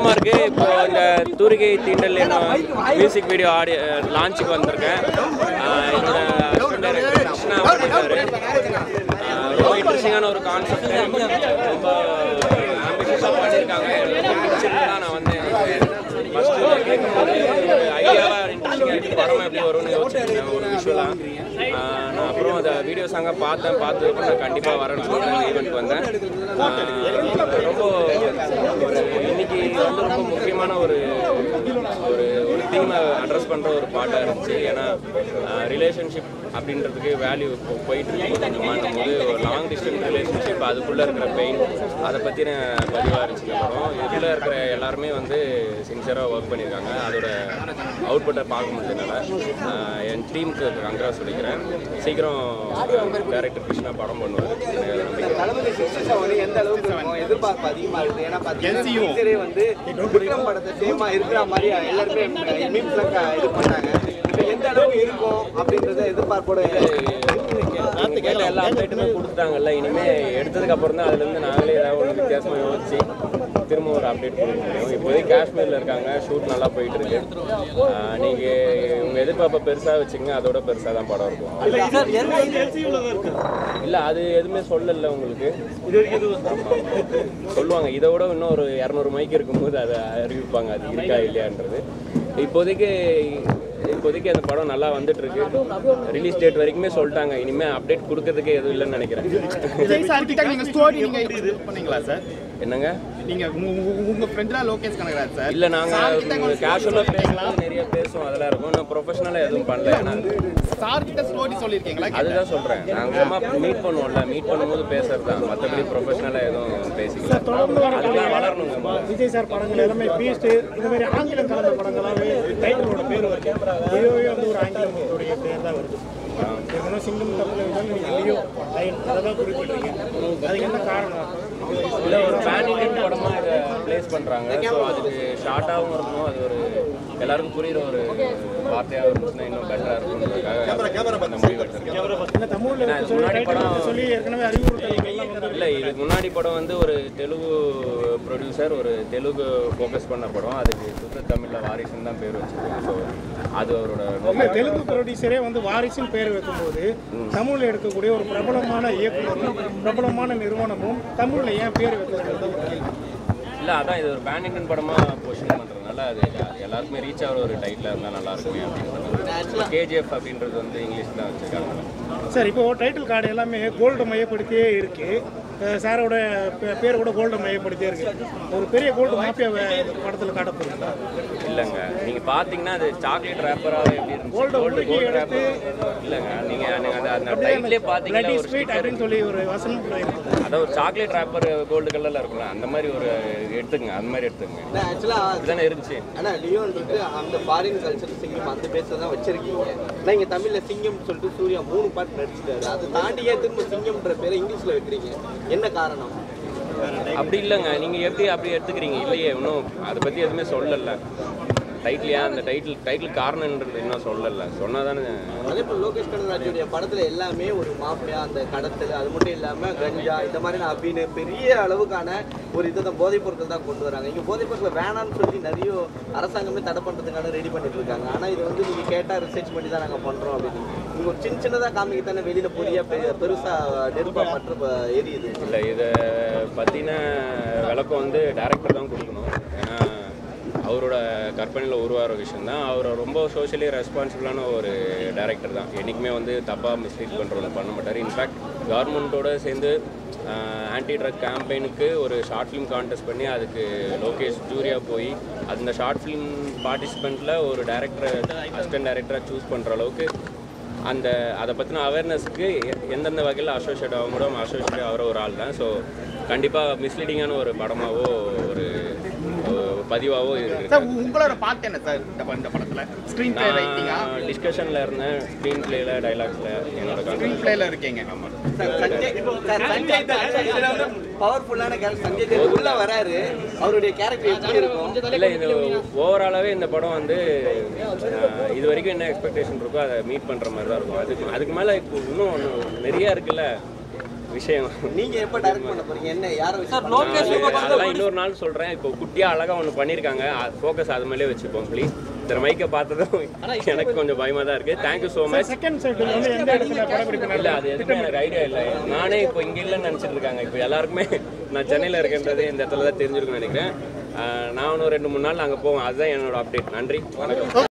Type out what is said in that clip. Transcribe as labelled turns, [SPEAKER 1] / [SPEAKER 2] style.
[SPEAKER 1] சந்தோஷமா இருக்கு இப்போ இந்த தூரிகை தீண்டல் என்ன மியூசிக் வீடியோ ஆடி லான்ச்சுக்கு வந்திருக்கேன் ஆஹ் என்னோட assistant director கிருஷ்ணா பண்ணிருக்காரு ஆஹ் ரொம்ப இன்ட்ரெஸ்டிங்கான ஒரு கான்செப்ட் ரொம்ப ஆம்பிஷியஸாக பண்ணியிருக்காங்க எனக்கு ரொம்ப பிடிச்சிருந்தா நான் வந்து ஃபஸ்ட்டு கேட்கும்போது ஒரு ஐடியாவாக இன்ட்ரெஸ்டிங்காக இருக்கு படம் எப்படி வரும்னு யோசிச்சிருந்தேன் ஒரு விஷுவலாக நான் அப்புறம் அந்த வீடியோஸ் அங்கே பார்த்தேன் பார்த்ததுக்கு நான் கண்டிப்பாக வரேன்னு சொல்லிட்டு ஈவெண்ட் வந்தேன் ஆஹ் ரொம்ப இன்னைக்கு வந்து ரொம்ப முக்கியமான ஒரு ஒரு ஒரு தீமை அட்ரஸ் பண்ணுற ஒரு பாட்டாக இருந்துச்சு ஏன்னா ரிலேஷன்ஷிப் அப்படின்றதுக்கு வேல்யூ போயிட்டு இருக்கு கொஞ்சமானும் போது ஒரு லாங் டிஸ்டன்ஸ் ரிலேஷன்ஷிப் அதுக்குள்ளே இருக்கிற பெயின் அதை பற்றின பதிவாக இருந்துச்சு இந்த படம் இதுக்குள்ளே இருக்கிற எல்லாருமே வந்து சின்சியராக ஒர்க் பண்ணியிருக்காங்க அதோட அவுட்புட்டை பார்க்க முடிஞ்சதுனால ஆஹ் என் டீமுக்கு கங்க்ராஸ் சொல்லிக்கிறேன் சீக்கிரம் டேரக்டர் கிருஷ்ணா படம் பண்ணுவார் எனக்கு அது நம்பிக்கை
[SPEAKER 2] தளபதி சிக்ஸ்டி செவன் எந்த அளவுக்கு இருக்கும் எதிர்பார்ப்பு அதிகமா இருக்கு ஏன்னா பாத்தீங்கன்னா டீச்சரே வந்து விக்ரம் படத்தை சேமா இருக்கிற மாதிரி எல்லாருமே மீம்ஸ்ல இது பண்ணாங்க இப்போ எந்த அளவுக்கு இருக்கும் அப்படின்றத எதிர்பார்ப்போட
[SPEAKER 1] நீங்க கேட்ட எல்லா அப்டேட்டுமே கொடுத்துட்டாங்கல்ல இனிமே எடுத்ததுக்கு அப்புறம் தான் அதுல இருந்து நாங்களே ஏதாவது ஒரு வித்தியாசமா யோசிச்சு திரும்ப ஒரு அப்டேட் கொடுக்க முடியும் இப்போதைக்கு காஷ்மீர்ல இருக்காங்க ஷூட் நல்லா போயிட்டு இருக்கு ஆஹ் நீங்க உங்க எதிர்பார்ப்பை பெருசா வச்சுங்க அதோட பெருசா தான் படம் இருக்கும் இல்ல அது எதுவுமே சொல்லல உங்களுக்கு ஆமா. சொல்லுவாங்க இதை விட இன்னும் ஒரு இரநூறு மைக்கு இருக்கும்போது அதை அறிவிப்பாங்க அது இருக்கா இல்லையான்றது இப்போதைக்கு இப்போதைக்கு அந்த படம் நல்லா வந்துட்டு இருக்கு ரிலீஸ் டேட் வரைக்குமே சொல்லிட்டாங்க இனிமே அப்டேட் கொடுக்கறதுக்கு எதுவும் இல்லைன்னு நினைக்கிறேன்
[SPEAKER 3] விஜய் சார் கிட்ட நீங்க ஸ்டோரி நீங்க இது பண்ணீங்களா சார்
[SPEAKER 1] என்னங்க
[SPEAKER 3] நீங்க உங்க- உங்க- உங்க ஃப்ரெண்ட் தான் லோகேஷ் கனகராஜ் சார்
[SPEAKER 1] இல்ல நாங்க கேஷுவலா பேசலாம் நிறைய பேசுவோம் அதெல்லாம் இருக்கும் நான் ப்ரொஃபஷனலா எதுவும் பண்ணல ஏன்னா
[SPEAKER 3] சார் கிட்ட ஸ்டோரி சொல்லியிருக்கீங்களா
[SPEAKER 1] அதுதான் சொல்றேன் நாங்க சும்மா மீட் பண்ணுவோம்ல மீட் பண்ணும்போது பேசுறது தான் மற்றபடி ப்ரொஃபஷனலா எதுவும் பேசிக்கலாம்
[SPEAKER 4] தொடர்ந்து வர
[SPEAKER 1] அதெல்லாம் வளரணுங்க முதல்ல.
[SPEAKER 4] விஜய் சார் படங்கள் எல்லாமே பீஸ்ட் இந்த மாதிரி ஆங்கிலம் கலந்த படங்களாவே டைட்டிலோட பேர் வருது லியோவே வந்து ஒரு ஆங்கிலம் உடைய பேர் தான் வருது ஏற்கனவே சிங்கம் தப்பில் இருந்தாலும் நீங்கள் லியோ லைன் அதை தான் குறிப்பிட்றீங்க அதுக்கு என்ன காரணம்
[SPEAKER 1] இல்ல ஒரு பேன் இண்டியன் படமா இதை ப்ளேஸ் பண்றாங்க ஸோ அதுக்கு ஷார்ட்டாகவும் இருக்கும் அது ஒரு எல்லாருக்கும் புரியுற ஒரு வார்த்தையாக இருந்துச்சுன்னா இன்னும் பெட்டரா இருக்கும்ன்றதுக்காக அந்த முடிவு எடுத்திருக்கேன்
[SPEAKER 4] இந்த தமிழில்
[SPEAKER 1] ஏன்னா, இதுக்கு முன்னாடி படம்
[SPEAKER 4] சொல்லி ஏற்கனவே அறிவுறுத்தல்கள்லாம் வந்து
[SPEAKER 1] இல்லை இதுக்கு முன்னாடி படம் வந்து ஒரு தெலுங்கு ப்ரொடியூசர் ஒரு தெலுங்கு ஃபோக்கஸ் பண்ண படம் அதுக்கு சுத்த தமிழில் வாரிசுன்னு தான் பேர் வச்சிருக்கோம் ஸோ அது அவரோட
[SPEAKER 4] இல்ல,
[SPEAKER 1] நோக்கம்
[SPEAKER 4] தெலுங்கு ப்ரொடியூசரே வந்து வாரிசுன்னு பேர் வைக்கும்போது தமிழில் எடுக்கக்கூடிய ஒரு பிரபலமான இயக்குனரும் பிரபலமான நிறுவனமும் தமிழில் ஏன் பேர் வைக்கிறது ஒரு கேள்வி
[SPEAKER 1] இல்லை அதான் இது ஒரு பேன் இண்டியன் படமாக பொசிஷன் பண்ணுறதுனால அது எல்லாருக்குமே ரீச் ஆகிற ஒரு டைட்டிலாக இருந்தால் நல்லா இருக்குமே அப்படின்னு கேஜிஎஃப் அப்படின்றது வந்து இங்கிலீஷ் தான் வச்சுருக்காங்க
[SPEAKER 4] சார் இப்போ டைட்டில் கார்டு எல்லாமே கோல்டு மையப்படுத்தியே இருக்கு அஹ் சாரோட பே- பேர் கூட கோல்டு மையப்படுத்தியே இருக்கு ஒரு பெரிய கோல்டு மாஃபியாவை இந்த படத்தில் காட்ட போறீங்களா
[SPEAKER 1] இல்லைங்க நீங்கள் பார்த்தீங்கன்னா அது சாக்லேட் ரேப்பராக எப்படி இருந்துச்சு
[SPEAKER 4] Gold
[SPEAKER 1] கோல்டு
[SPEAKER 4] உருக்கி
[SPEAKER 1] கோல்டு
[SPEAKER 4] எடுத்து
[SPEAKER 1] ரேப்பர் இல்லைங்க நீங்கள் அந்த அந்த டைட்டிலே பார்த்தீங்கன்னா
[SPEAKER 4] பிளட்டி
[SPEAKER 1] ஒரு
[SPEAKER 4] ஸ்வீட்
[SPEAKER 1] ஸ்டிக்கர்
[SPEAKER 4] அப்படின்னு சொல்லி ஒரு வசனம் இருக்குது
[SPEAKER 1] அதான் ஒரு சாக்லேட் ரேப்பர் கோல்டு கலரில் இருக்கும்ல அந்த மாதிரி ஒரு எடுத்துங்க அந்த மாதிரி எடுத்துங்க
[SPEAKER 2] ஆக்சுவலா
[SPEAKER 1] இதுதானே இருந்துச்சு
[SPEAKER 2] ஆனா லியோன்றது அந்த ஃபாரின் கல்ச்சர் சிங்கம் அந்த பேஸை தான் வச்சிருக்கீங்க ஆனா இங்க தமிழ்ல சிங்கம் சொல்லிட்டு சூர்யா மூணு பாட்டு நடிச்சிட்டாரு அதை தாண்டியே திரும்ப சிங்கம்ன்ற பேரை இங்கிலீஷ்ல வைக்கிறீங்க என்ன காரணம்
[SPEAKER 1] அப்படி இல்லைங்க நீங்கள் எப்படி அப்படி எடுத்துக்கிறீங்க இல்லையே இன்னும் அதை பற்றி எதுவுமே சொல்லல டைட்டில் ஏன் அந்த டைட்டில் டைட்டில் காரணன்றது இன்னும் சொல்லல சொன்னால் தானே
[SPEAKER 2] அதே போல் லோகேஷ் கனகராஜுடைய படத்துல எல்லாமே ஒரு மாஃபியா அந்த கடத்தல் அது மட்டும் இல்லாம கஞ்சா இந்த மாதிரி அப்படின்னு பெரிய அளவுக்கான ஒரு இதை தான் போதைப் பொருட்கள் தான் கொண்டு வராங்க இங்க போதைப் பொருட்கள் வேணாம்னு சொல்லி நிறைய அரசாங்கமே தடை பண்றதுக்கான ரெடி பண்ணிட்டு இருக்காங்க ஆனா இது வந்து நீங்க கேட்டா ரிசர்ச் பண்ணி தான் நாங்க பண்றோம் அப்படின்னு நீங்க ஒரு சின்ன சின்னதா காமிக்க தானே வெளியில புதிய பெரிய- பெருசா நெருப்பா பற்ற ப- எரியுது
[SPEAKER 1] இல்லை இதை பற்றின விளக்கம் வந்து டேரக்டர் தான் கொடுக்கணும் ஏன்னா அவரோட கற்பனையில் உருவாகிற விஷயம் தான் அவர் ரொம்ப சோஷியலி ரெஸ்பான்சிபிளான ஒரு டேரக்டர் தான் என்றைக்குமே வந்து தப்பாக மிஸ்லீட் பண்ணுறவங்க பண்ண மாட்டார் இன்ஃபேக்ட் கவர்மெண்ட்டோட சேர்ந்து ஆன்டி ட்ரக் கேம்பெயினுக்கு ஒரு ஷார்ட் ஃபிலிம் கான்டெஸ்ட் பண்ணி அதுக்கு லோகேஷ் ஜூரியா போய் அந்த ஷார்ட் ஃபிலிம் பார்ட்டிசிபெண்ட்டில் ஒரு டேரக்டரை அசிஸ்டன்ட் டேரக்டராக சூஸ் பண்ணுற அளவுக்கு அந்த அதை பற்றின அவேர்னஸ்க்கு எந்தெந்த வகையில் அசோசியேட் ஆக முடியும் அசோசியேட் ஆகிற ஒரு ஆள் தான் ஸோ கண்டிப்பாக மிஸ்லீடிங்கான ஒரு படமாவோ ஒரு ஒரு பதிவாவோ இருக்கு
[SPEAKER 3] சார் உங்களோட பார்ட் என்ன சார் இந்த ப- இந்த படத்துல ஸ்க்ரீன் பிளே ரைட்டிங்கா
[SPEAKER 1] நான் டிஸ்கஷனில் இருந்தேன் ஸ்க்ரீன் பிளேயில் டைலாக்ஸில் என்னோட
[SPEAKER 3] ஸ்க்ரீன்
[SPEAKER 1] கான்செப்ட்
[SPEAKER 3] பிளேல இருக்கீங்க
[SPEAKER 1] ஆமாம்
[SPEAKER 2] சார், சஞ்சய் சார், சஞ்சய் தான் இதுல வந்து பவர்ஃபுல்லான கேரக்டர் சஞ்சய் தேவ் உள்ள வராரு அவருடைய கேரக்டர் எப்படி இருக்கும்
[SPEAKER 1] இல்லை இது ஓவராலாகவே இந்த படம் வந்து ஆஹ், இது வரைக்கும் என்ன எக்ஸ்பெக்டேஷன் இருக்கோ அதை மீட் பண்ணுற மாதிரி தான் இருக்கும் அதுக்கு அதுக்கு மேலே இப்போ இன்னும் ஒன்று நிறையா இருக்குல்ல விஷயம்
[SPEAKER 2] நீங்க எப்ப டைரக்ட் பண்ண போறீங்க என்ன யாரை வச்சு
[SPEAKER 5] சார்
[SPEAKER 2] பண்ண போறீங்க?
[SPEAKER 5] லோகேஷ்
[SPEAKER 1] அது- அதெல்லாம் இன்னொரு நாள் சொல்கிறேன் இப்போ குட்டியாக அழகாக ஒன்று பண்ணியிருக்காங்க ஃபோக்கஸ் அது மேலே வச்சுப்போம் ப்ளீஸ் இந்த மைக்கை பார்த்ததும் எனக்கு கொஞ்சம் பயமாக தான் இருக்குது thank you so much
[SPEAKER 4] second settle வந்து எந்த இடத்துல படப்பிடிப்பு
[SPEAKER 1] இல்லை அது எதுவுமே எனக்கு ஐடியா இல்லை நானே இப்போ இங்கே இல்லைன்னு நினச்சிட்டு இருக்காங்க இப்போ எல்லாருக்குமே நான் சென்னையில் இருக்கேன்றது இந்த இடத்துல தான் தெரிஞ்சிருக்குன்னு நினைக்கிறேன் ஆஹ் நான் இன்னும் ரெண்டு மூணு நாள் அங்கே போவேன் அதுதான் என்னோட அப்டேட் நன்றி வணக்கம்